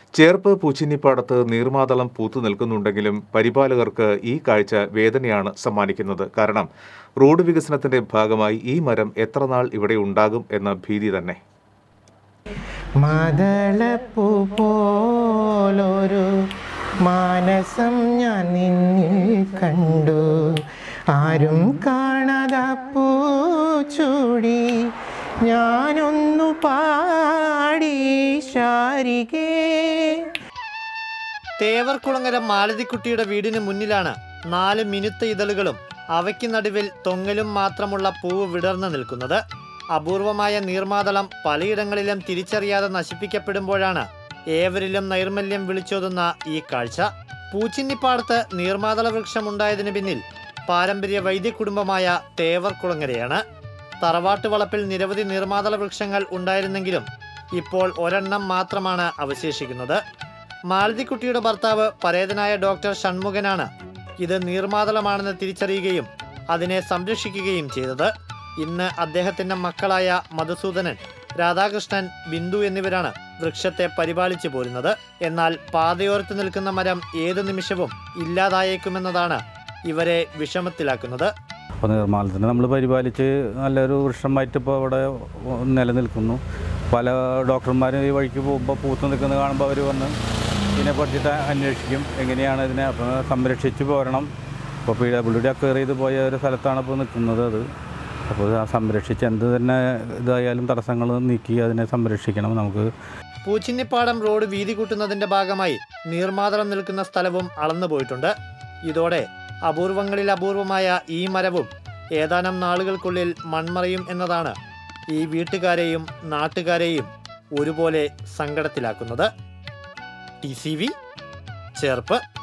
ചേർപ്പ് പൂച്ചിന്നിപ്പാടത്ത് നീർമാതളം പൂത്തു നിൽക്കുന്നുണ്ടെങ്കിലും പരിപാലകർക്ക് ഈ കാഴ്ച വേദനയാണ് സമ്മാനിക്കുന്നത് കാരണം റോഡ് വികസനത്തിന്റെ ഭാഗമായി ഈ മരം എത്ര നാൾ ഇവിടെ ഉണ്ടാകും എന്ന ഭീതി തന്നെ മാതളപ്പൂ പോലൊരു മാനസം ഞാൻ നിന്നിൽ കണ്ടു ആരും കാണാതെ പൂച്ചൂടി ഞാനൊന്നു പാടി ശാരികേ തേവർകുളങ്ങര മാലതിക്കുട്ടിയുടെ വീടിന് മുന്നിലാണ് നാല് മിനുത്ത ഇതളുകളും അവയ്ക്ക് നടുവിൽ തൊങ്ങലും മാത്രമുള്ള പൂവ് വിടർന്നു നിൽക്കുന്നത് അപൂർവമായ നീർമാതളം പലയിടങ്ങളിലും തിരിച്ചറിയാതെ നശിപ്പിക്കപ്പെടുമ്പോഴാണ് ഏവരിലും നൈർമല്യം വിളിച്ചോതുന്ന ഈ കാഴ്ച പൂച്ചിന്നിപ്പാടത്ത് നീർമാതള വൃക്ഷം ഉണ്ടായതിനു പിന്നിൽ പാരമ്പര്യ വൈദ്യ കുടുംബമായ തേവർകുളങ്ങരയാണ് തറവാട്ട് വളപ്പിൽ നിരവധി നീർമാതള വൃക്ഷങ്ങൾ ഉണ്ടായിരുന്നെങ്കിലും ഇപ്പോൾ ഒരെണ്ണം മാത്രമാണ് അവശേഷിക്കുന്നത് മാലതിക്കുട്ടിയുടെ ഭർത്താവ് പരേതനായ ഡോക്ടർ ഷൺമുഖനാണ് ഇത് നീർമാതളമാണെന്ന് തിരിച്ചറിയുകയും അതിനെ സംരക്ഷിക്കുകയും ചെയ്തത് ഇന്ന് അദ്ദേഹത്തിന്റെ മക്കളായ മധുസൂദനൻ രാധാകൃഷ്ണൻ ബിന്ദു എന്നിവരാണ് വൃക്ഷത്തെ പരിപാലിച്ചു പോരുന്നത് എന്നാൽ പാതയോരത്ത് നിൽക്കുന്ന മരം ഏതു നിമിഷവും ഇല്ലാതായേക്കുമെന്നതാണ് ഇവരെ വിഷമത്തിലാക്കുന്നത് അപ്പോൾ നിർമ്മാണത്തിന് നമ്മൾ പരിപാലിച്ച് നല്ലൊരു വൃക്ഷമായിട്ട് ഇപ്പോൾ ഇവിടെ നിലനിൽക്കുന്നു പല ഡോക്ടർമാരും ഈ വഴിക്ക് പോകുമ്പോൾ പൂത്ത് നിൽക്കുന്നത് കാണുമ്പോൾ അവർ വന്ന് ഇതിനെ പറ്റിയിട്ട് അന്വേഷിക്കും എങ്ങനെയാണ് ഇതിനെ അപ്പോൾ സംരക്ഷിച്ച് പോരണം ഇപ്പോൾ പി ഡബ്ല്യു ഡി അക്വയർ ചെയ്ത് പോയ ഒരു സ്ഥലത്താണ് ഇപ്പോൾ നിൽക്കുന്നത് അത് അപ്പോൾ ആ സംരക്ഷിച്ച് എന്ത് തന്നെ ഇതായാലും തടസ്സങ്ങൾ നീക്കി അതിനെ സംരക്ഷിക്കണം നമുക്ക് പൂച്ചിന്നിപ്പാടം റോഡ് വീതി കൂട്ടുന്നതിന്റെ ഭാഗമായി നീർമാതളം നിൽക്കുന്ന സ്ഥലവും അളന്നു പോയിട്ടുണ്ട് ഇതോടെ അപൂർവങ്ങളിൽ അപൂർവമായ ഈ മരവും ഏതാനും നാളുകൾക്കുള്ളിൽ മൺമറയും എന്നതാണ് ഈ വീട്ടുകാരെയും നാട്ടുകാരെയും ഒരുപോലെ സങ്കടത്തിലാക്കുന്നത് ടി സി വി ചേർപ്പ്